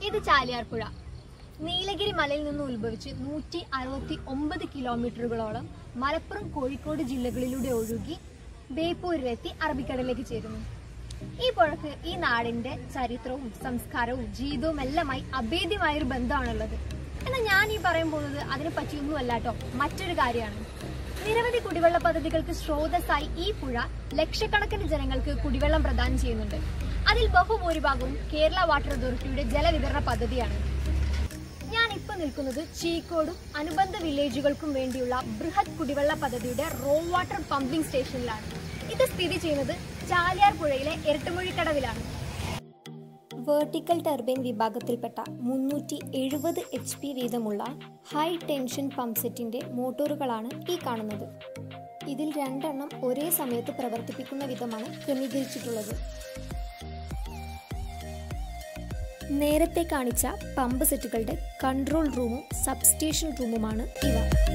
ഇത് ചാലിയാർ പുഴ നീലഗിരി മലയിൽ നിന്ന് ഉത്ഭവിച്ച് നൂറ്റി അറുപത്തി ഒമ്പത് കിലോമീറ്ററുകളോളം മലപ്പുറം കോഴിക്കോട് ജില്ലകളിലൂടെ ഒഴുകി ബേപ്പൂരിലെത്തി അറബിക്കടലിലേക്ക് ചേരുന്നു ഈ പുഴക്ക് ഈ നാടിന്റെ ചരിത്രവും സംസ്കാരവും ജീവിതവും എല്ലാമായി അഭേദ്യമായ ഒരു ബന്ധമാണുള്ളത് എന്നാൽ ഞാൻ ഈ പറയാൻ പോകുന്നത് അതിനെ പറ്റിയൊന്നും അല്ലാട്ടോ മറ്റൊരു കാര്യമാണ് നിരവധി കുടിവെള്ള പദ്ധതികൾക്ക് സ്രോതസ്സായി ഈ പുഴ ലക്ഷക്കണക്കിന് ജനങ്ങൾക്ക് കുടിവെള്ളം പ്രദാനം ചെയ്യുന്നുണ്ട് അതിൽ ബഹുഭൂരിഭാഗവും കേരള വാട്ടർ അതോറിറ്റിയുടെ ജലവിതരണ പദ്ധതിയാണ് ഞാൻ ഇപ്പൊ നിൽക്കുന്നത് ചീക്കോടും അനുബന്ധ വില്ലേജുകൾക്കും വേണ്ടിയുള്ള ബൃഹത് കുടിവെള്ള പദ്ധതിയുടെ റോ വാട്ടർ പമ്പിംഗ് സ്റ്റേഷനിലാണ് ഇത് സ്ഥിതി ചെയ്യുന്നത് ചാലിയാർ പുഴയിലെ ഇരട്ടുമൊഴിക്കടവിലാണ് വേർട്ടിക്കൽ ടർബൈൻ വിഭാഗത്തിൽപ്പെട്ട മുന്നൂറ്റി എഴുപത് എച്ച് പി വീതമുള്ള ഹൈ ടെൻഷൻ പമ്പ് സെറ്റിന്റെ മോട്ടോറുകളാണ് ഈ കാണുന്നത് ഇതിൽ രണ്ടെണ്ണം ഒരേ സമയത്ത് പ്രവർത്തിപ്പിക്കുന്ന വിധമാണ് ക്രമീകരിച്ചിട്ടുള്ളത് നേരത്തെ കാണിച്ച പമ്പ് സെറ്റുകളുടെ കൺട്രോൾ റൂമും സബ്സ്റ്റേഷൻ റൂമുമാണ് ഇവ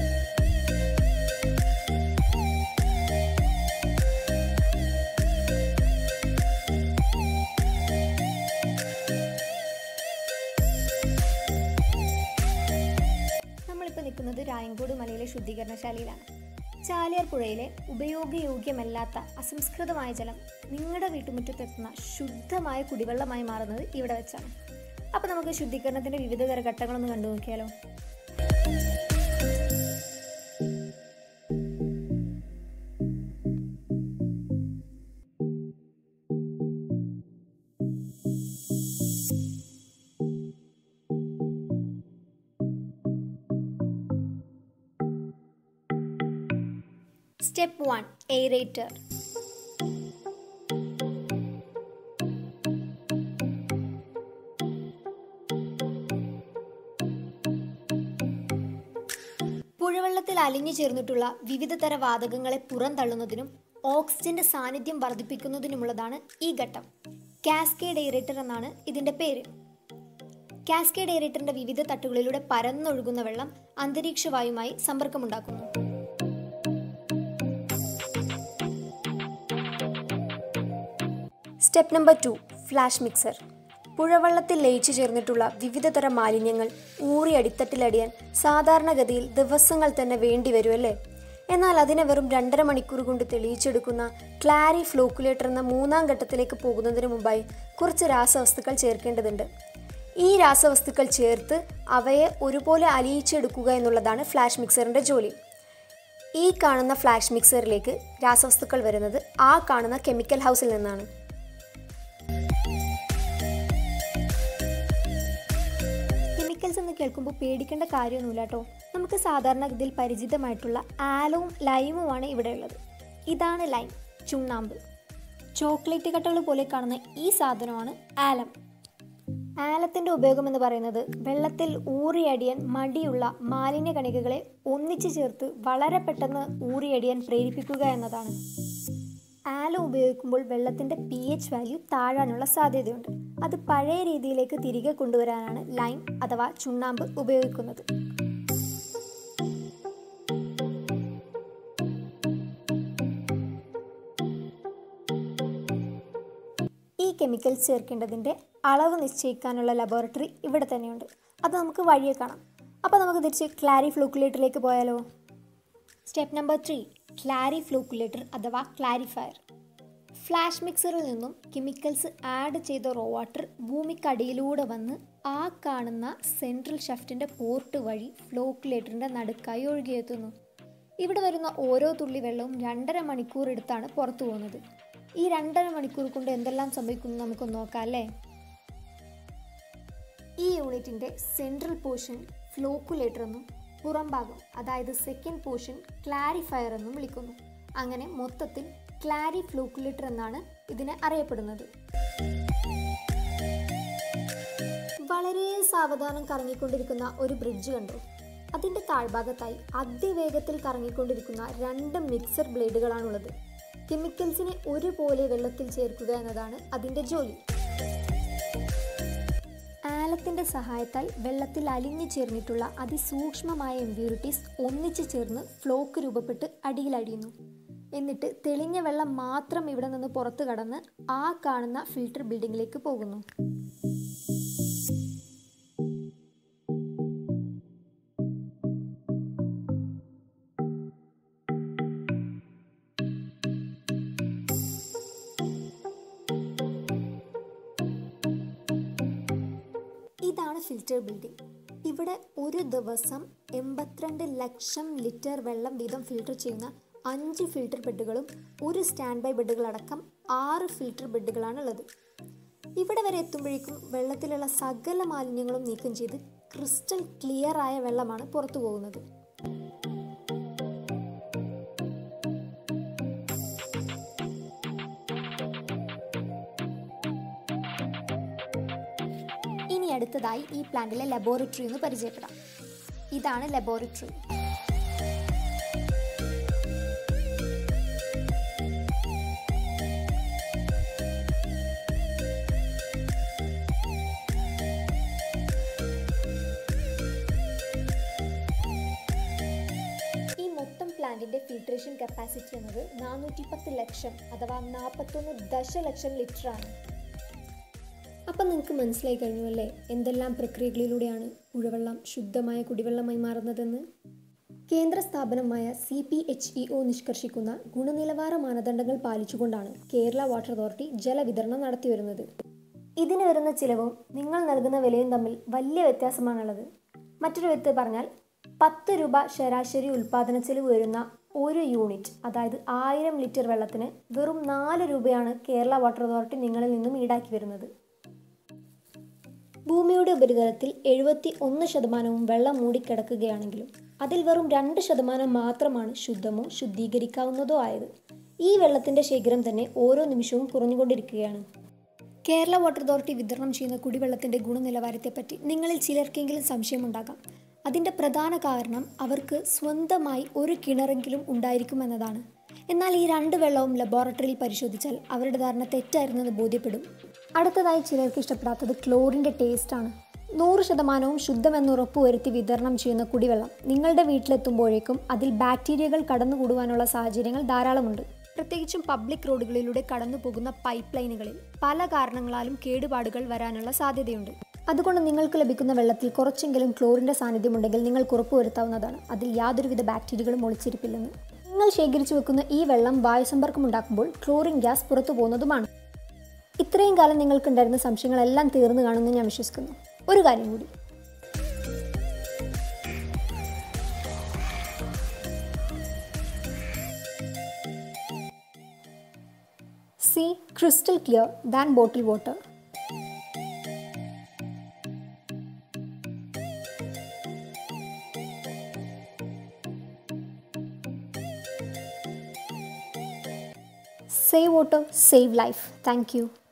നമ്മളിപ്പോൾ നിൽക്കുന്നത് രായങ്കോട് മലയിലെ ശുദ്ധീകരണശാലയിലാണ് ചാലിയാർ പുഴയിലെ ഉപയോഗയോഗ്യമല്ലാത്ത അസംസ്കൃതമായ ജലം നിങ്ങളുടെ വീട്ടുമുറ്റത്തെത്തുന്ന ശുദ്ധമായ കുടിവെള്ളമായി മാറുന്നത് ഇവിടെ വെച്ചാണ് അപ്പോൾ നമുക്ക് ശുദ്ധീകരണത്തിന്റെ വിവിധ തര ഘട്ടങ്ങളൊന്ന് കണ്ടു നോക്കിയാലോ സ്റ്റെപ്പ് വൺ എയറേറ്റർ പുഴവെള്ളത്തിൽ അലിഞ്ഞു ചേർന്നിട്ടുള്ള വിവിധ തര വാതകങ്ങളെ പുറന്തള്ളുന്നതിനും ഓക്സിജന്റെ സാന്നിധ്യം വർദ്ധിപ്പിക്കുന്നതിനുമുള്ളതാണ് ഈ ഘട്ടം കാസ്കേഡ് എയറേറ്റർ എന്നാണ് ഇതിന്റെ പേര് കാസ്കേഡ് എയറേറ്ററിന്റെ വിവിധ തട്ടുകളിലൂടെ പരന്നൊഴുകുന്ന വെള്ളം അന്തരീക്ഷ വായുമായി സമ്പർക്കമുണ്ടാക്കുന്നു step number two flash mixer പുഴവെള്ളത്തിൽ ലയിച്ചു ചേർന്നിട്ടുള്ള വിവിധ തരം മാലിന്യങ്ങൾ ഊറി അടിത്തട്ടിലടിയാൻ സാധാരണഗതിയിൽ ദിവസങ്ങൾ തന്നെ വേണ്ടി വരുമല്ലേ എന്നാൽ അതിനെ വെറും രണ്ടര മണിക്കൂർ കൊണ്ട് തെളിയിച്ചെടുക്കുന്ന ക്ലാരി ഫ്ലോക്കുലേറ്റർ എന്ന മൂന്നാം ഘട്ടത്തിലേക്ക് പോകുന്നതിന് മുമ്പായി കുറച്ച് രാസവസ്തുക്കൾ ചേർക്കേണ്ടതുണ്ട് ഈ രാസവസ്തുക്കൾ ചേർത്ത് അവയെ ഒരുപോലെ അലിയിച്ചെടുക്കുക എന്നുള്ളതാണ് ഫ്ലാഷ് മിക്സറിൻ്റെ ജോലി ഈ കാണുന്ന ഫ്ലാഷ് മിക്സറിലേക്ക് രാസവസ്തുക്കൾ വരുന്നത് ആ കാണുന്ന കെമിക്കൽ ഹൗസിൽ നിന്നാണ് കെമിക്കൽസ് എന്ന് കേൾക്കുമ്പോൾ പേടിക്കേണ്ട കാര്യമൊന്നുമില്ല കേട്ടോ നമുക്ക് സാധാരണഗതിയിൽ പരിചിതമായിട്ടുള്ള ആലവും ലൈമുമാണ് ഇവിടെ ഉള്ളത് ഇതാണ് ലൈം ചുണ്ണാമ്പ് ചോക്ലേറ്റ് കട്ടകൾ പോലെ കാണുന്ന ഈ സാധനമാണ് ആലം ആലത്തിൻ്റെ ഉപയോഗം എന്ന് പറയുന്നത് വെള്ളത്തിൽ ഊറിയടിയാൻ മടിയുള്ള മാലിന്യ കണികകളെ ഒന്നിച്ചു ചേർത്ത് വളരെ പെട്ടെന്ന് ഊറിയടിയാൻ പ്രേരിപ്പിക്കുക എന്നതാണ് ആലം ഉപയോഗിക്കുമ്പോൾ വെള്ളത്തിൻ്റെ പി എച്ച് വാല്യൂ താഴാനുള്ള സാധ്യതയുണ്ട് അത് പഴയ രീതിയിലേക്ക് തിരികെ കൊണ്ടുവരാനാണ് ലൈം അഥവാ ചുണ്ണാമ്പ് ഉപയോഗിക്കുന്നത് ഈ കെമിക്കൽസ് ചേർക്കേണ്ടതിൻ്റെ അളവ് നിശ്ചയിക്കാനുള്ള ലബോറട്ടറി ഇവിടെ തന്നെയുണ്ട് അത് നമുക്ക് വഴിയെ കാണാം അപ്പോൾ നമുക്ക് തിരിച്ച് ക്ലാരി ഫ്ലൂക്കുലേറ്ററിലേക്ക് പോയാലോ step number three clariflocculator അഥവാ ക്ലാരിഫയർ ഫ്ലാഷ് മിക്സറിൽ നിന്നും കെമിക്കൽസ് ആഡ് ചെയ്ത റോ വാട്ടർ ഭൂമിക്കടിയിലൂടെ വന്ന് ആ കാണുന്ന സെൻട്രൽ ഷഫ്റ്റിൻ്റെ പോർട്ട് വഴി ഫ്ലോക്കുലേറ്ററിൻ്റെ നടുക്കായി ഒഴുകിയെത്തുന്നു ഇവിടെ വരുന്ന ഓരോ തുള്ളി വെള്ളവും രണ്ടര മണിക്കൂർ എടുത്താണ് പുറത്തു പോകുന്നത് ഈ രണ്ടര മണിക്കൂർ കൊണ്ട് എന്തെല്ലാം സംഭവിക്കുന്നു നമുക്കൊന്ന് നോക്കാം അല്ലേ ഈ യൂണിറ്റിൻ്റെ സെൻട്രൽ പോർഷൻ ഫ്ലോക്കുലേറ്റർ എന്നും പുറംഭാഗം അതായത് സെക്കൻഡ് പോർഷൻ ക്ലാരിഫയർ എന്നും വിളിക്കുന്നു അങ്ങനെ മൊത്തത്തിൽ ക്ലാരി ഫ്ലൂക്കുലേറ്റർ എന്നാണ് ഇതിനെ അറിയപ്പെടുന്നത് വളരെ സാവധാനം കറങ്ങിക്കൊണ്ടിരിക്കുന്ന ഒരു ബ്രിഡ്ജ് കണ്ടു അതിൻ്റെ താഴ്ഭാഗത്തായി അതിവേഗത്തിൽ കറങ്ങിക്കൊണ്ടിരിക്കുന്ന രണ്ട് മിക്സർ ബ്ലേഡുകളാണുള്ളത് കെമിക്കൽസിനെ ഒരുപോലെ വെള്ളത്തിൽ ചേർക്കുക എന്നതാണ് അതിൻ്റെ ജോലി ആലത്തിൻ്റെ സഹായത്താൽ വെള്ളത്തിൽ അലിഞ്ഞു ചേർന്നിട്ടുള്ള അതിസൂക്ഷ്മമായ ഇമ്പ്യൂരിറ്റീസ് ഒന്നിച്ചു ചേർന്ന് ഫ്ലോക്ക് രൂപപ്പെട്ട് അടിയിലടിയുന്നു എന്നിട്ട് തെളിഞ്ഞ വെള്ളം മാത്രം ഇവിടെ നിന്ന് പുറത്തു കടന്ന് ആ കാണുന്ന ഫിൽട്ടർ ബിൽഡിങ്ങിലേക്ക് പോകുന്നു ഇതാണ് ഫിൽറ്റർ ബിൽഡിംഗ് ഇവിടെ ഒരു ദിവസം എൺപത്തിരണ്ട് ലക്ഷം ലിറ്റർ വെള്ളം വീതം ഫിൽട്ടർ ചെയ്യുന്ന അഞ്ച് ഫിൽട്ടർ ബെഡുകളും ഒരു സ്റ്റാൻഡ് ബൈ ബെഡുകളടക്കം ആറ് ഫിൽട്ടർ ബെഡുകളാണ് ഉള്ളത് ഇവിടെ വരെ എത്തുമ്പോഴേക്കും വെള്ളത്തിലുള്ള സകല മാലിന്യങ്ങളും നീക്കം ചെയ്ത് ക്രിസ്റ്റൽ ക്ലിയർ ആയ വെള്ളമാണ് പുറത്തു പോകുന്നത് ഇനി അടുത്തതായി ഈ പ്ലാന്റിലെ ലബോറട്ടറി ഒന്ന് പരിചയപ്പെടാം ഇതാണ് ലബോറട്ടറി ഈ മൊത്തം പ്ലാന്റിന്റെ ഫിൽട്രേഷൻ കപ്പാസിറ്റി എന്നത് നാനൂറ്റി പത്ത് ലക്ഷം അഥവാ നാൽപ്പത്തൊന്ന് ദശലക്ഷം ലിറ്റർ ആണ് അപ്പം നിങ്ങൾക്ക് മനസ്സിലായി കഴിഞ്ഞു അല്ലേ എന്തെല്ലാം പ്രക്രിയകളിലൂടെയാണ് പുഴവെള്ളം ശുദ്ധമായ കുടിവെള്ളമായി മാറുന്നതെന്ന് കേന്ദ്ര സ്ഥാപനമായ C P H E O നിഷ്കർഷിക്കുന്ന ഗുണനിലവാര മാനദണ്ഡങ്ങൾ പാലിച്ചുകൊണ്ടാണ് കേരള വാട്ടർ അതോറിറ്റി ജലവിതരണം നടത്തിവരുന്നത് ഇതിന് വരുന്ന ചിലവും നിങ്ങൾ നൽകുന്ന വിലയും തമ്മിൽ വലിയ വ്യത്യാസമാണുള്ളത് മറ്റൊരു വിധത്തിൽ പറഞ്ഞാൽ പത്ത് രൂപ ശരാശരി ഉൽപ്പാദന ചെലവ് വരുന്ന ഒരു യൂണിറ്റ് അതായത് ആയിരം ലിറ്റർ വെള്ളത്തിന് വെറും നാല് രൂപയാണ് കേരള വാട്ടർ അതോറിറ്റി നിങ്ങളിൽ നിന്നും ഈടാക്കി വരുന്നത് ഭൂമിയുടെ ഉപരിതലത്തിൽ എഴുപത്തി ഒന്ന് ശതമാനവും വെള്ളം മൂടിക്കിടക്കുകയാണെങ്കിലും അതിൽ വെറും രണ്ട് ശതമാനം മാത്രമാണ് ശുദ്ധമോ ശുദ്ധീകരിക്കാവുന്നതോ ആയത് ഈ വെള്ളത്തിന്റെ ശേഖരം തന്നെ ഓരോ നിമിഷവും കുറഞ്ഞുകൊണ്ടിരിക്കുകയാണ് കേരള വാട്ടർ അതോറിറ്റി വിതരണം ചെയ്യുന്ന കുടിവെള്ളത്തിന്റെ ഗുണനിലവാരത്തെപ്പറ്റി നിങ്ങളിൽ ചിലർക്കെങ്കിലും സംശയമുണ്ടാകാം അതിന്റെ പ്രധാന കാരണം അവർക്ക് സ്വന്തമായി ഒരു കിണറെങ്കിലും ഉണ്ടായിരിക്കുമെന്നതാണ് എന്നാൽ ഈ രണ്ട് വെള്ളവും ലബോറട്ടറിയിൽ പരിശോധിച്ചാൽ അവരുടെ ധാരണ തെറ്റായിരുന്നെന്ന് ബോധ്യപ്പെടും അടുത്തതായി ചിലർക്ക് ഇഷ്ടപ്പെടാത്തത് ക്ലോറിൻ്റെ ടേസ്റ്റാണ് നൂറ് ശതമാനവും ശുദ്ധമെന്ന് ഉറപ്പുവരുത്തി വിതരണം ചെയ്യുന്ന കുടിവെള്ളം നിങ്ങളുടെ വീട്ടിലെത്തുമ്പോഴേക്കും അതിൽ ബാക്ടീരിയകൾ കടന്നുകൂടുവാനുള്ള സാഹചര്യങ്ങൾ ധാരാളമുണ്ട് പ്രത്യേകിച്ചും പബ്ലിക് റോഡുകളിലൂടെ കടന്നു പോകുന്ന പൈപ്പ് ലൈനുകളിൽ പല കാരണങ്ങളാലും കേടുപാടുകൾ വരാനുള്ള സാധ്യതയുണ്ട് അതുകൊണ്ട് നിങ്ങൾക്ക് ലഭിക്കുന്ന വെള്ളത്തിൽ കുറച്ചെങ്കിലും ക്ലോറിൻ്റെ സാന്നിധ്യമുണ്ടെങ്കിൽ നിങ്ങൾക്ക് ഉറപ്പുവരുത്താവുന്നതാണ് അതിൽ യാതൊരുവിധ ബാക്ടീരിയകളും ഒളിച്ചിരിപ്പില്ലെന്ന് നിങ്ങൾ ശേഖരിച്ചു വെക്കുന്ന ഈ വെള്ളം വായുസമ്പർക്കം ഉണ്ടാക്കുമ്പോൾ ക്ലോറിൻ ഗ്യാസ് പുറത്തു പോകുന്നതുമാണ് ഇത്രയും കാലം നിങ്ങൾക്കുണ്ടായിരുന്ന സംശയങ്ങളെല്ലാം തീർന്നു കാണുമെന്ന് ഞാൻ വിശ്വസിക്കുന്നു ഒരു കാര്യം കൂടി see crystal clear than bottle water Save water, save life. Thank you.